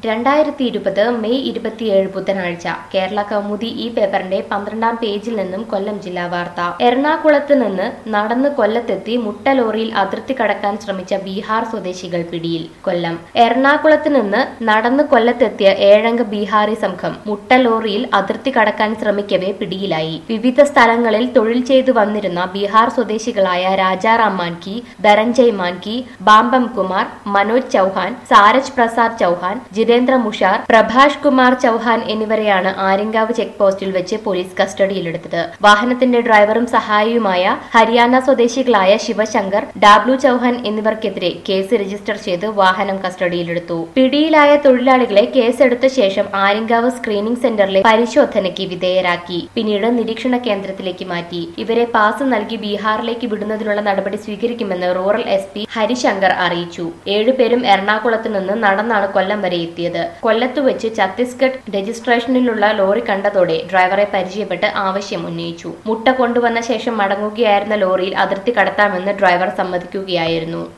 രണ്ടായിരത്തി ഇരുപത് മെയ് ഇരുപത്തിയേഴ് ബുധനാഴ്ച കേരള കൗമുദി ഈ പേപ്പറിന്റെ പന്ത്രണ്ടാം പേജിൽ നിന്നും കൊല്ലം ജില്ലാ വാർത്ത എറണാകുളത്ത് നിന്ന് നടന്ന് കൊല്ലത്തെത്തി മുട്ട ലോറിയിൽ അതിർത്തി കടക്കാൻ ശ്രമിച്ച ബീഹാർ സ്വദേശികൾ പിടിയിൽ കൊല്ലം എറണാകുളത്ത് നിന്ന് നടന്ന് കൊല്ലത്തെത്തിയ ഏഴംഗ ബീഹാറി സംഘം മുട്ട ലോറിയിൽ അതിർത്തി കടക്കാൻ ശ്രമിക്കവേ പിടിയിലായി വിവിധ സ്ഥലങ്ങളിൽ തൊഴിൽ ചെയ്തു വന്നിരുന്ന ബീഹാർ സ്വദേശികളായ രാജാറാം മാൻകി ധനഞ്ജയ് മാൻകി ബാംബം കുമാർ മനോജ് ചൌഹാൻ സാരജ് പ്രസാദ് ചൌഹാൻ ജിതേന്ദ്ര മുഷാർ പ്രഭാഷ് കുമാർ ചൌഹാൻ എന്നിവരെയാണ് ആര്യങ്കാവ് ചെക്ക് പോസ്റ്റിൽ വെച്ച് പോലീസ് കസ്റ്റഡിയിലെടുത്തത് വാഹനത്തിന്റെ ഡ്രൈവറും സഹായിയുമായ ഹരിയാന സ്വദേശികളായ ശിവശങ്കർ ഡാബ്ലു ചൌഹാൻ എന്നിവർക്കെതിരെ കേസ് രജിസ്റ്റർ ചെയ്ത് വാഹനം കസ്റ്റഡിയിലെടുത്തു പിടിയിലായ തൊഴിലാളികളെ കേസെടുത്ത ശേഷം ആര്യങ്കാവ് സ്ക്രീനിംഗ് സെന്ററിലെ പരിശോധനയ്ക്ക് വിധേയരാക്കി പിന്നീട് നിരീക്ഷണ കേന്ദ്രത്തിലേക്ക് മാറ്റി ഇവരെ പാസ് നൽകി ബീഹാറിലേക്ക് വിടുന്നതിനുള്ള നടപടി സ്വീകരിക്കുമെന്ന് റൂറൽ എസ് പി ഹരിശങ്കർ അറിയിച്ചു ഏഴുപേരും എറണാകുളത്ത് നിന്ന് നടന്നാണ് കൊല്ലം വരെ എത്തിയത് കൊല്ലത്ത് വെച്ച് ഛത്തീസ്ഗഡ് രജിസ്ട്രേഷനിലുള്ള ലോറി കണ്ടതോടെ ഡ്രൈവറെ പരിചയപ്പെട്ട് ആവശ്യം ഉന്നയിച്ചു മുട്ട കൊണ്ടുവന്ന ശേഷം മടങ്ങുകയായിരുന്ന ലോറിയിൽ അതിർത്തി കടത്താമെന്ന് ഡ്രൈവർ സമ്മതിക്കുകയായിരുന്നു